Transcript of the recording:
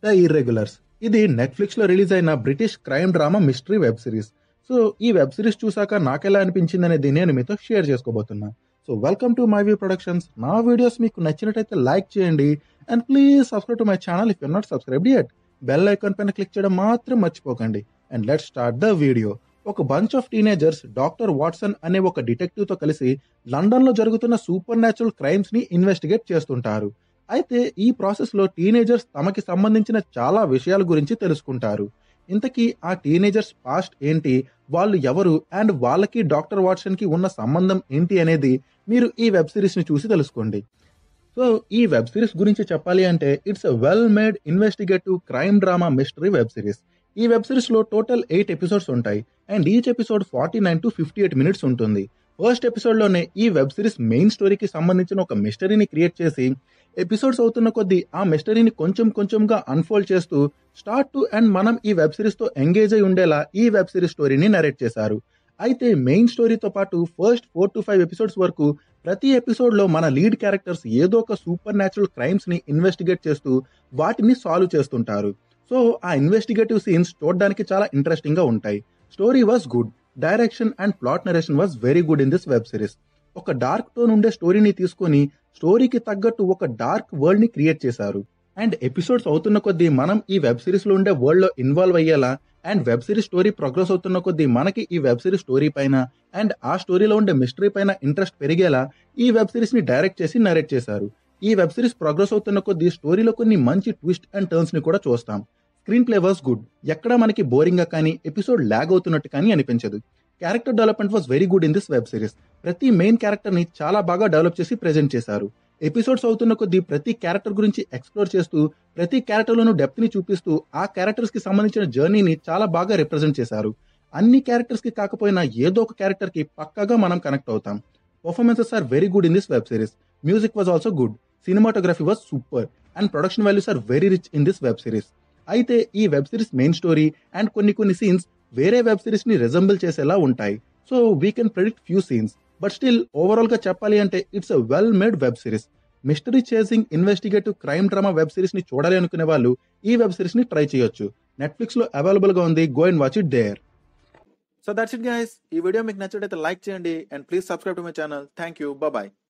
the irregulars ఇది Netflix లో release అయిన British crime drama mystery web series so ఈ వెబ్ సిరీస్ చూసాక నాకెలా అనిపించింది అనేది నేను మీతో షేర్ చేసుకోబోతున్నా so welcome to my view productions నా వీడియోస్ మీకు నచ్చినట్టయితే లైక్ చేయండి and please subscribe to my channel if you not subscribe yet bell icon పైన క్లిక్ చేయడం మాత్రం మర్చిపోకండి and let start the video ఒక bunch of teenagers doctor Watson అనే ఒక డిటెక్టివ్ తో కలిసి లండన్ లో జరుగుతున్న సూపర్ న్యాచురల్ క్రైమ్స్ ని ఇన్వెస్టిగేట్ చేస్తుంటారు అయితే ఈ ప్రాసెస్ లో టీనేజర్స్ తమకి సంబంధించిన చాలా విషయాల గురించి తెలుసుకుంటారు ఇంతకీ ఆ టీనేజర్స్ పాస్ట్ ఏంటి వాళ్ళు ఎవరు అండ్ వాళ్ళకి డాక్టర్ వాట్సన్ కి ఉన్న సంబంధం ఏంటి అనేది మీరు ఈ వెబ్ సిరీస్ ని చూసి తెలుసుకోండి సో ఈ వెబ్ సిరీస్ గురించి చెప్పాలి అంటే it's well made investigative crime drama mystery web series ఈ వెబ్ సిరీస్ లో టోటల్ ఎయిట్ ఎపిసోడ్స్ ఉంటాయి and each episode forty nine to fifty eight minutes ఉంటుంది ఫస్ట్ ఎపిసోడ్ లోనే ఈ వెబ్ సిరీస్ మెయిన్ స్టోరీకి సంబంధించిన ఒక మిస్టరీని క్రియేట్ చేసి ఎపిసోడ్స్ అవుతున్న కొద్దీ ఆ మిస్టరీని కొంచెం కొంచెంగా అన్ఫోల్డ్ చేస్తూ స్టార్ట్ టు అండ్ మనం ఈ వెబ్ సిరీస్ తో ఎంగేజ్ అయి ఉండేలా ఈ వెబ్ సిరీస్ స్టోరీని నరేట్ చేశారు అయితే మెయిన్ స్టోరీతో పాటు first four to five episodes వరకు ప్రతి ఎపిసోడ్ లో మన లీడ్ క్యారెక్టర్స్ ఏదో ఒక సూపర్ న్యాచురల్ క్రైమ్స్ ని ఇన్వెస్టిగేట్ చేస్తూ వాటిని సాల్వ్ చేస్తుంటారు సో ఆ ఇన్వెస్టిగేటివ్ సీన్స్ చూడడానికి చాలా ఇంట్రెస్టింగ్ గా ఉంటాయి story was good direction and plot narration was very good in this web series ఒక డార్క్ టోన్ ఉండే స్టోరీని తీసుకొని స్టోరీకి తగ్గట్టు ఒక డార్క్ వరల్డ్ ని క్రియేట్ చేశారు అండ్ ఎపిసోడ్స్ అవుతున్న కొద్దీ మనం ఈ వెబ్ సిరీస్ లో ఉండే వరల్డ్ లో ఇన్వాల్వ్ అయ్యేలా and web series story progress అవుతున్న కొద్దీ మనకి ఈ వెబ్ సిరీస్ స్టోరీ పైన అండ్ ఆ స్టోరీలో ఉండే మిస్టరీ పైన ఇంట్రెస్ట్ పెరిగేలా ఈ వెబ్ సిరీస్ ని డైరెక్ట్ చేసి నరేట్ చేశారు ఈ వెబ్ సిరీస్ ప్రోగ్రెస్ అవుతున్న కొద్దీ స్టోరీలో కొన్ని మంచి ట్విస్ట్ అండ్ టర్న్స్ ని కూడా చూస్తాం స్క్రీన్ ప్లే వాజ్ గుడ్ ఎక్కడ మనకి బోరింగ్ గా కానీ ఎపిసోడ్ ల్యాగ్ అవుతున్నట్టు కానీ అనిపించదు character development was very good in this web series ప్రతి మెయిన్ క్యారెక్టర్ ని చాలా బాగా డెవలప్ చేసి ప్రెజెంట్ చేశారు ఎపిసోడ్స్ అవుతున్న కొద్దీ ప్రతి క్యారెక్టర్ గురించి ఎక్స్ప్లోర్ చేస్తూ ప్రతి క్యారెక్టర్ లోను డెప్త్ ని చూపిస్తూ ఆ క్యారెక్టర్స్ కి సంబంధించిన జర్నీని చాలా బాగా రిప్రజెంట్ చేశారు అన్ని క్యారెక్టర్స్ కి కాకపోయినా ఏదో ఒక క్యారెక్టర్ కి పక్కాగా మనం కనెక్ట్ అవుతాం performances are very good in this web series music was also good cinematography was super and production values are very rich in this web series అయితే ఈ web series main story and కొన్ని కొన్ని scenes వేరే web series ని resemble చేసేలా ఉంటాయి so we can predict few scenes but still overall గా చెప్పాలి అంటే it's a well made web series mystery chasing investigative crime drama web series ని చూడాలి అనుకునే వాళ్ళు ఈ వెబ్ సిరీస్ ని ట్రై చేయొచ్చు నెట్ఫ్లిక్స్ లో అవైలబుల్ గా ఉంది go and watch it there so that's it guys ఈ వీడియో మీకు నచ్చినట్లయితే లైక్ చేయండి and please subscribe to my channel thank you bye